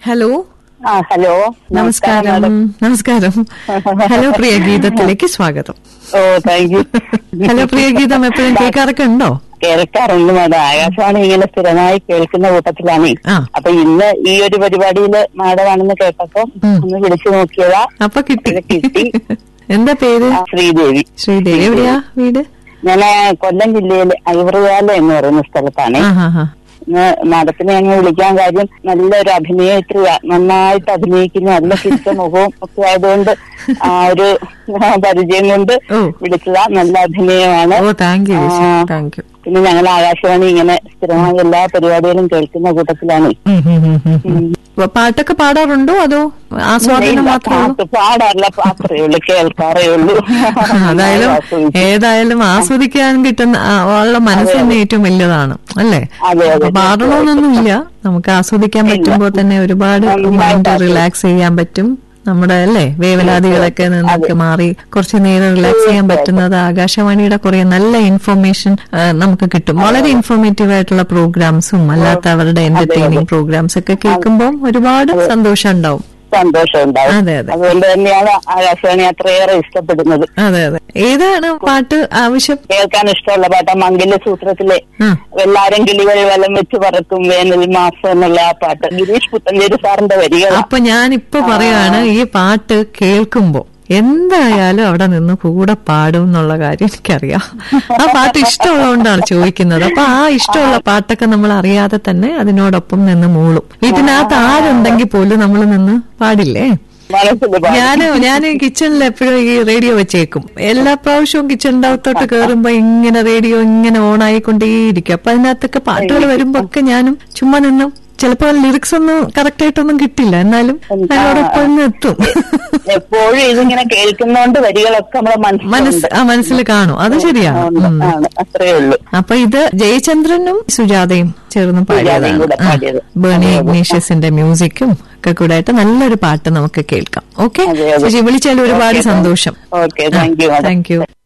Hello ആ hello നമസ്കാരം നമസ്കാരം ഹലോ പ്രിയ ഗീതത്തിലേക്ക് സ്വാഗതം oh thank you hello Priya Geetham എപ്പോഴും കേൾക്കാറൊക്കെ ഉണ്ടോ കേൾക്കാറുണ്ട് മാഡം ആകാശവാണി ഇങ്ങനെ സ്ഥിരമായി കേൾക്കുന്ന കൂട്ടത്തിലാണ് ആ അപ്പൊ ഇന്ന് ഈ ഒരു പരിപാടിയില് മാഡമാണെന്ന് കേട്ടപ്പോ ഉം. ഒന്ന് വിളിച്ചു നോക്കിയതാ അപ്പൊ കിട്ടി ഇത് കിട്ടി. എന്താ പേര് ആ, ശ്രീദേവി ശ്രീദേവി എവിടെയാ വീട് ഞാൻ കൊല്ലം ജില്ലയിലെ ഐവറുകാല എന്ന് പറയുന്ന സ്ഥലത്താണ് ആ ഹാ ഹാ ഇന്ന് മാഡത്തിനെ അങ്ങ് വിളിക്കാൻ കാര്യം നല്ലൊരു അഭിനേത്രിയാ നന്നായിട്ട് അഭിനയിക്കുന്നു നല്ല ചിരിച്ച മുഖവും ഒക്കെ ആയതുകൊണ്ട് ആ ഒരു ആ, പരിചയം കൊണ്ട് ഓ. വിളിച്ചതാ നല്ല അഭിനയമാണ് ഓ താങ്ക് യു ആ. താങ്ക് യു പിന്നെ ഞങ്ങൾ ആകാശവാണി ഇങ്ങനെ സ്ഥിരമായി എല്ലാ പരിപാടികളും കേൾക്കുന്ന കൂട്ടത്തിലാണ് പാട്ടൊക്കെ പാടാറുണ്ടോ അതോ ആസ്വാദനം മാത്രമേ ഉള്ളൂ പാട്ട് പാടാറില്ല പാത്രേ ഉള്ളൂ കേൾക്കാറേ ഉള്ളൂ അതായാലും ആസ്വദിക്കും. ഏതായാലും ആസ്വദിക്കാൻ കിട്ടുന്ന ആ, ഉള്ള മനസ്സ് തന്നെ ഏറ്റവും വലിയതാണ് അല്ലേ അതെ, അതെ. അപ്പൊ പാടണമെന്നൊന്നുമില്ല നമുക്ക് ആസ്വദിക്കാൻ പറ്റുമ്പോൾ തന്നെ ഒരുപാട് നന്നായിട്ട് മൈൻഡ് ആസ്വദിക്കും. റിലാക്സ് ചെയ്യാൻ പറ്റും നമ്മുടെ അല്ലേ വേവലാതികളൊക്കെ നിന്നൊക്കെ മാറി കുറച്ച് നേരം റിലാക്സ് ചെയ്യാൻ പറ്റുന്നത് ആകാശവാണിയുടെ കുറെ നല്ല ഇൻഫർമേഷൻ നമുക്ക് കിട്ടും വളരെ ഇൻഫോർമേറ്റീവ് ആയിട്ടുള്ള പ്രോഗ്രാംസും അല്ലാത്ത അവരുടെ എന്റർടൈനിങ് പ്രോഗ്രാംസ് ഒക്കെ കേൾക്കുമ്പോൾ ഒരുപാട് സന്തോഷം ഉണ്ടാവും സന്തോഷം ഉണ്ടാവും അതെ, അതെ. അതുകൊണ്ട് തന്നെയാണ് ആകാശവാണി അത്രയേറെ ഇഷ്ടപ്പെടുന്നത് അതെ അതെ ഏതാണ് പാട്ട് ആവശ്യം കേൾക്കാൻ ഇഷ്ടമുള്ള പാട്ട് മംഗല്യ സൂത്രത്തിലെ ആ വെള്ളാരം കിളികൾ വലം വെച്ച് പറക്കും വേനൽ മാസം എന്നുള്ള ആ പാട്ട് ഗിരീഷ് പുത്തഞ്ചേരി സാറിന്റെ വരികൾ അപ്പൊ ഞാൻ ഇപ്പൊ പറയാണ് ഈ പാട്ട് കേൾക്കുമ്പോ എന്തായാലും അവിടെ നിന്ന് കൂടെ പാടും എന്നുള്ള കാര്യം എനിക്കറിയാം ആ പാട്ട് ഇഷ്ടമുള്ളതുകൊണ്ടാണ് ചോദിക്കുന്നത് അപ്പൊ ആ ഇഷ്ടമുള്ള പാട്ടൊക്കെ നമ്മൾ അറിയാതെ തന്നെ അതിനോടൊപ്പം നിന്ന് മൂളും വീട്ടിനകത്ത് ആരുണ്ടെങ്കിൽ പോലും നമ്മൾ നിന്ന് പാടില്ലേ മനസ്സിൽ പാടും. ഞാന് ഞാൻ കിച്ചണിൽ എപ്പോഴും ഈ റേഡിയോ വെച്ചേക്കും എല്ലാ പ്രാവശ്യവും കിച്ചണിന്റെ അകത്തോട്ട് കയറുമ്പോ ഇങ്ങനെ റേഡിയോ ഇങ്ങനെ ഓൺ ആയിക്കൊണ്ടേയിരിക്കും അപ്പൊ അതിനകത്തൊക്കെ പാട്ടുകൾ വരുമ്പോ ഒക്കെ ഞാനും ചുമ്മാ നിന്നും ചിലപ്പോ ലിറിക്സ് ഒന്നും കറക്റ്റ് ആയിട്ടൊന്നും കിട്ടില്ല എന്നാലും അതിനോടൊപ്പം ഒന്ന് എത്തും എപ്പോഴും ഇതിങ്ങനെ കേൾക്കുന്നോണ്ട് വരികളൊക്കെ നമ്മളെ മനസ്സ് മനസ്സിലുണ്ട് ആ മനസ്സിൽ കാണും അത് ശരിയാണ് ഉം. ആണ് അത്രേ ഉള്ളൂ അപ്പൊ ഇത് ജയചന്ദ്രനും സുജാതയും ചേർന്ന് സുജാതയും കൂടെ പാടിയതാണ് പാടിയത്. ആ. ബേണി ഇഗ്നീഷ്യസിന്റെ മ്യൂസിക്കും ഒക്കെ കൂടെ ആയിട്ട് നല്ലൊരു പാട്ട് നമുക്ക് കേൾക്കാം ഓക്കെ അതെ, അതെ. ചേച്ചി വിളിച്ചാൽ ഒരുപാട് സന്തോഷം okay thank you thank U